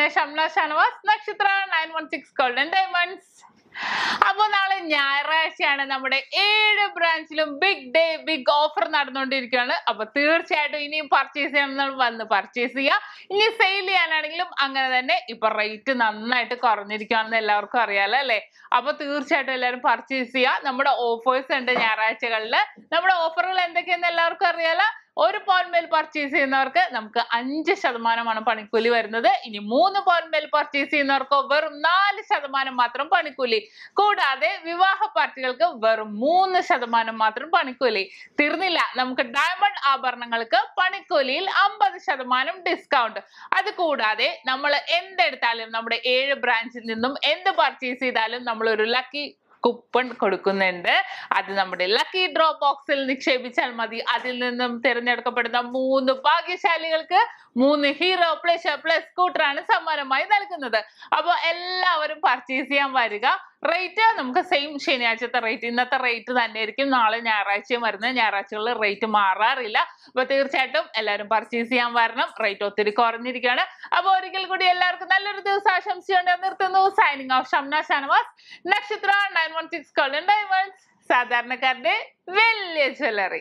Shamna Shanavas Nakshatra nine one six golden diamonds അപ്പൊ നാളെ ഞായറാഴ്ചയാണ് നമ്മുടെ ഏഴ് ബ്രാഞ്ചിലും ബിഗ് ഡേ ബിഗ് ഓഫർ നടന്നുകൊണ്ടിരിക്കുകയാണ് അപ്പൊ തീർച്ചയായിട്ടും ഇനിയും പർച്ചേസ് ചെയ്യണം വന്ന് പർച്ചേസ് ചെയ്യുക ഇനി സെയിൽ ചെയ്യാനാണെങ്കിലും അങ്ങനെ തന്നെ ഇപ്പൊ റേറ്റ് നന്നായിട്ട് കുറഞ്ഞിരിക്കുകയാണെന്ന് എല്ലാവർക്കും അറിയാലോ അല്ലെ അപ്പൊ തീർച്ചയായിട്ടും എല്ലാവരും പർച്ചേസ് ചെയ്യുക നമ്മുടെ ഓഫേഴ്സ് ഉണ്ട് ഞായറാഴ്ചകളിൽ നമ്മുടെ ഓഫറുകൾ എന്തൊക്കെയെന്ന് എല്ലാവർക്കും അറിയാലോ ഒരു പവൻ മേൽ പർച്ചേസ് ചെയ്യുന്നവർക്ക് നമുക്ക് അഞ്ച് ശതമാനമാണ് പണിക്കൂലി വരുന്നത് ഇനി മൂന്ന് പവൻ മേൽ പർച്ചേസ് ചെയ്യുന്നവർക്ക് വെറും നാല് ശതമാനം മാത്രം പണിക്കൂലി കൂടാതെ വിവാഹ പാർട്ടികൾക്ക് വെറും മൂന്ന് ശതമാനം മാത്രം പണിക്കൂലി തീർന്നില്ല നമുക്ക് ഡയമണ്ട് ആഭരണങ്ങൾക്ക് പണിക്കൂലിയിൽ അമ്പത് ശതമാനം ഡിസ്കൗണ്ട് അത് കൂടാതെ നമ്മൾ എന്തെടുത്താലും നമ്മുടെ ഏഴ് ബ്രാഞ്ചിൽ നിന്നും എന്ത് പർച്ചേസ് ചെയ്താലും നമ്മൾ ഒരു ലക്കി കുപ്പൺ കൊടുക്കുന്നുണ്ട് അത് നമ്മുടെ ലക്കി ഡ്രോ ബോക്സിൽ നിക്ഷേപിച്ചാൽ മതി അതിൽ നിന്നും തിരഞ്ഞെടുക്കപ്പെടുന്ന മൂന്ന് ഭാഗ്യശാലികൾക്ക് മൂന്ന് ഹീറോ പ്ലസ് പ്ലസ് സ്കൂട്ടറാണ് സമ്മാനമായി നൽകുന്നത് അപ്പോൾ എല്ലാവരും പർച്ചേസ് ചെയ്യാൻ വരിക റേറ്റ് നമുക്ക് സെയിം ശനിയാഴ്ചത്തെ റേറ്റ് ഇന്നത്തെ റേറ്റ് തന്നെ ആയിരിക്കും നാളെ ഞായറാഴ്ചയും വരുന്നത് ഞായറാഴ്ചകളിൽ റേറ്റ് മാറാറില്ല അപ്പൊ തീർച്ചയായിട്ടും എല്ലാവരും പർച്ചേസ് ചെയ്യാൻ വരണം റേറ്റ് ഒത്തിരി കുറഞ്ഞിരിക്കുകയാണ് അപ്പൊ ഒരിക്കൽ കൂടി എല്ലാവർക്കും നല്ലൊരു ദിവസം ആശംസിച്ചുകൊണ്ട് നിർത്തുന്നു signing off Shamna Shanavas Nakshatra nine one six Kollam diamonds സാധാരണക്കാരുടെ വലിയ ജ്വല്ലറി